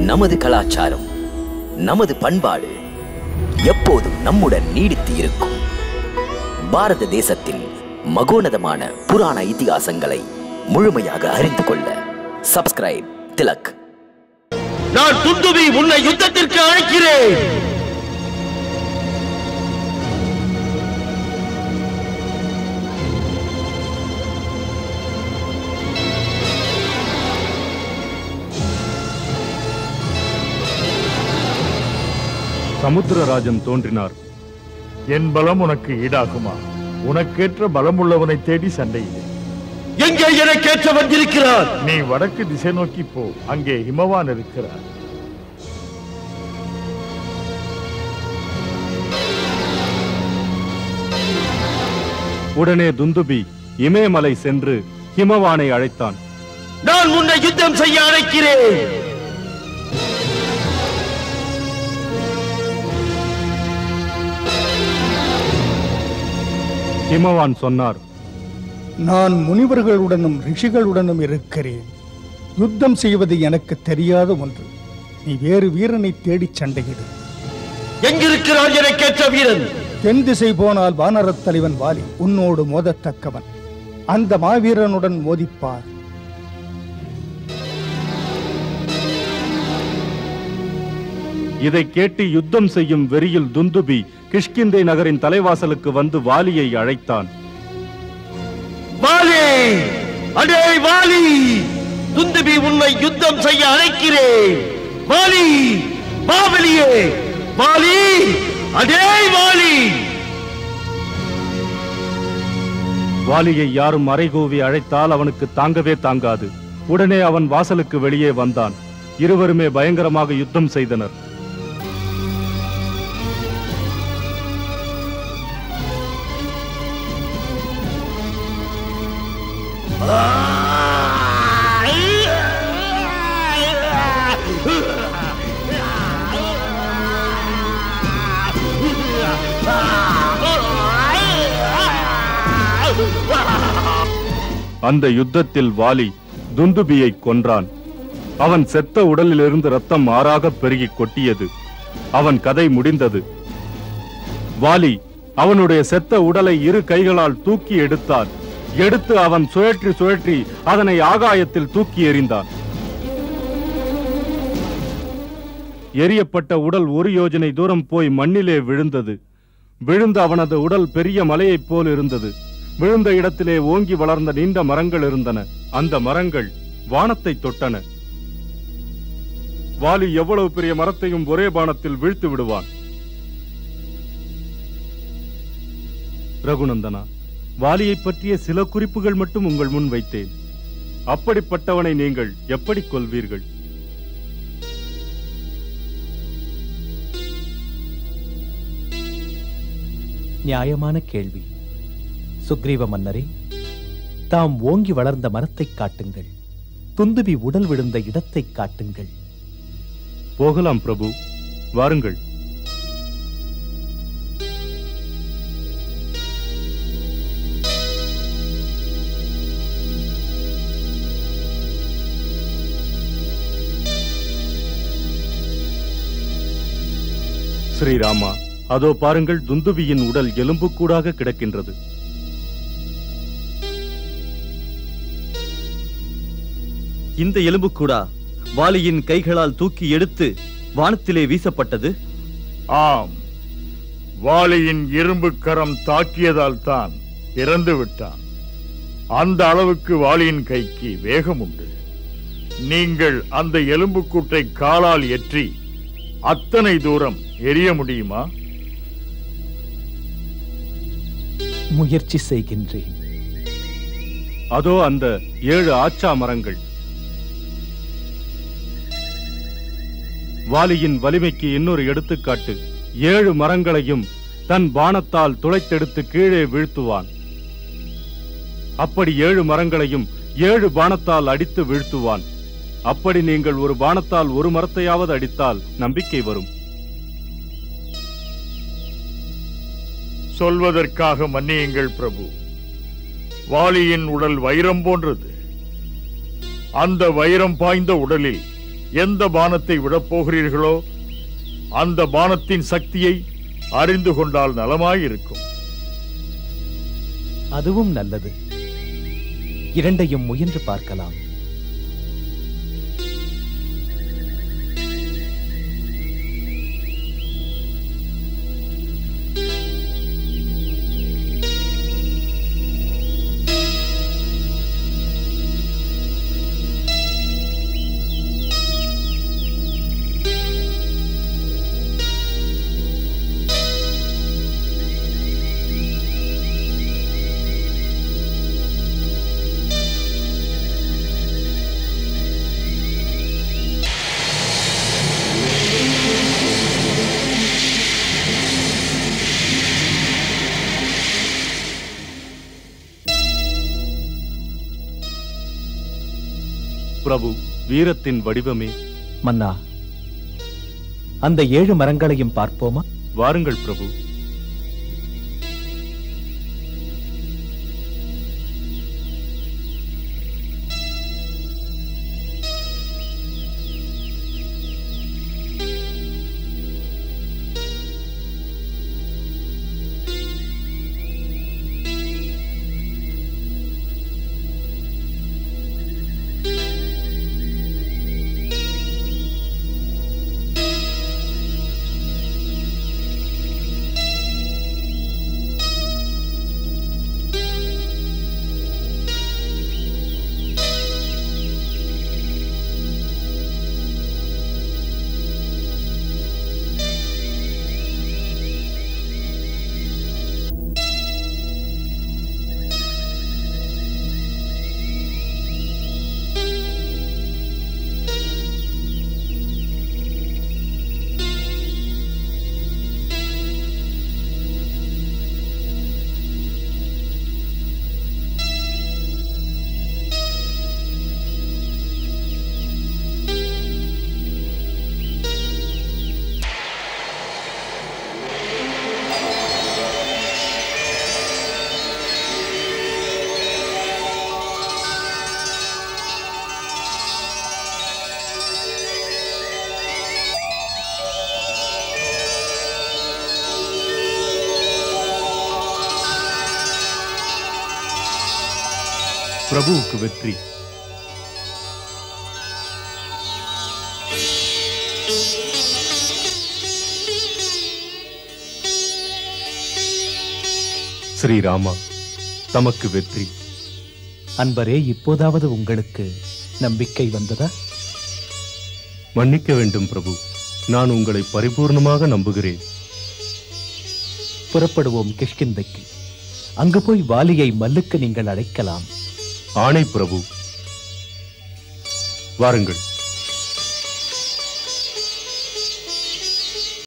நமது கலாச்சாரம் நமது பண்பாடு எப்போதும் நம்முடன் நீடித்து இருக்கும் பாரத தேசத்தின் மகோனதமான புராண இதிகாசங்களை முழுமையாக அறிந்து கொள்ள சப்ஸ்கிரைப் திலக் நான் துந்துவி உன்னை யுத்தத்திற்கு அழைக்கிறேன் சமுத்திரராஜன் தோன்றினார் என் பலம் உனக்கு ஈடாகுமா உனக்கேற்ற பலமுள்ளவனை தேடி சண்டையிடு எங்கே எனக்கேற்ற வந்திருக்கிறார் நீ வடக்கு திசை நோக்கி போ அங்கே ஹிமவான் இருக்கிறார் உடனே துந்துபி இமயமலை சென்று ஹிமவானை அழைத்தான் நான் உன்னை யுத்தம் செய்ய அழைக்கிறேன் ஹிமவான் சொன்னார் நான் முனிவர்களுடனும் ரிஷிகளுடனும் இருக்கிறேன் யுத்தம் செய்வது எனக்கு தெரியாத ஒன்று நீ வேறு வீரனை தேடிச் சண்டையிடு எங்கிருக்கிறார் எனக்கேற்ற வீரன் தென் திசை போனால் வானரத் தலைவன் வாலி உன்னோடு மோதத்தக்கவன் அந்த மாவீரனுடன் மோதிப்பார் இதை கேட்டு யுத்தம் செய்யும் வெறியில் துந்துபி கிஷ்கிந்தை நகரின் தலைவாசலுக்கு வந்து வாலியை அழைத்தான் வாலி அடே வாலி துந்துபி உன்னை யுத்தம் செய்ய அழைக்கிறேன் வாலி பாவலியே வாலி அடே வாலி வாலியை யாரும் அறைகூவி அழைத்தால் அவனுக்கு தாங்கவே தாங்காது உடனே அவன் வாசலுக்கு வெளியே வந்தான் இருவருமே பயங்கரமாக யுத்தம் செய்தனர் அந்த யுத்தத்தில் வாலி துந்துபியை கொன்றான் அவன் செத்த உடலிலிருந்து ரத்தம் ஆறாக பெருகி கொட்டியது அவன் கதை முடிந்தது வாலி அவனுடைய செத்த உடலை இரு கைகளால் தூக்கி எடுத்தான் எடுத்து அவன் சுழற்றி சுழற்றி அதனை ஆகாயத்தில் தூக்கி எறிந்தான் எரியப்பட்ட உடல் ஒரு யோஜனை தூரம் போய் மண்ணிலே விழுந்தது விழுந்த அவனது உடல் பெரிய மலையைப் போல் இருந்தது விழுந்த இடத்திலே ஓங்கி வளர்ந்த நீண்ட மரங்கள் இருந்தன அந்த மரங்கள் வானத்தை தொட்டன வாலி எவ்வளவு பெரிய மரத்தையும் ஒரே பானத்தில் வீழ்த்து விடுவான் ரகுநந்தனா வாலியைப் பற்றிய சில குறிப்புகள் மட்டும் உங்கள் முன் வைத்தேன் அப்படிப்பட்டவனை நீங்கள் எப்படி கொல்வீர்கள் நியாயமான கேள்வி சுக்ரீவ மன்னரே தாம் ஓங்கி வளர்ந்த மரத்தைக் காட்டுங்கள் துந்துபி உடல் விழுந்த இடத்தைக் காட்டுங்கள் போகலாம் பிரபு வாருங்கள் ஸ்ரீராமா அதோ பாருங்கள் துந்துபியின் உடல் எலும்புக்கூடாக கிடக்கின்றது இந்த எலும்புக்கூடா வாலியின் கைகளால் தூக்கி எடுத்து வானத்திலே வீசப்பட்டது ஆம் வாலியின் இரும்பு கரம் தாக்கியதால் தான் இறந்து விட்டான் அந்த அளவுக்கு வாலியின் கைக்கு வேகம் உண்டு நீங்கள் அந்த எலும்புக்கூட்டை காலால் எற்றி அத்தனை தூரம் எரிய முடியுமா முயற்சி செய்கின்றேன் அதோ அந்த ஏழு ஆச்சா மரங்கள் வாலியின் வலிமைக்கு இன்னொரு எடுத்துக்காட்டு ஏழு மரங்களையும் தன் பானத்தால் துளைத்தெடுத்து கீழே வீழ்த்துவான் அப்படி ஏழு மரங்களையும் ஏழு பானத்தால் அடித்து வீழ்த்துவான் அப்படி நீங்கள் ஒரு பானத்தால் ஒரு மரத்தையாவது அடித்தால் நம்பிக்கை வரும் சொல்வதற்காக மன்னியுங்கள் பிரபு வாலியின் உடல் வைரம் போன்றது அந்த வைரம் பாய்ந்த உடலில் எந்த பானத்தை விடப் போகிறீர்களோ அந்த பானத்தின் சக்தியை அறிந்து கொண்டால் நலமாயிருக்கும் அதுவும் நல்லது இரண்டையும் முயன்று பார்க்கலாம் பிரபு வீரத்தின் வடிவமே மன்னா அந்த ஏழு மரங்களையும் பார்ப்போமா வாருங்கள் பிரபு பிரபுவுக்கு வெற்றி ஸ்ரீராமா தமக்கு வெற்றி அன்பரே இப்போதாவது உங்களுக்கு நம்பிக்கை வந்ததா மன்னிக்க வேண்டும் பிரபு நான் உங்களை பரிபூர்ணமாக நம்புகிறேன் புறப்படுவோம் கிஷ்கிந்தைக்கு அங்கு போய் வாலியை மல்லுக்கு நீங்கள் அழைக்கலாம் ஆணை பிரபு வாருங்கள்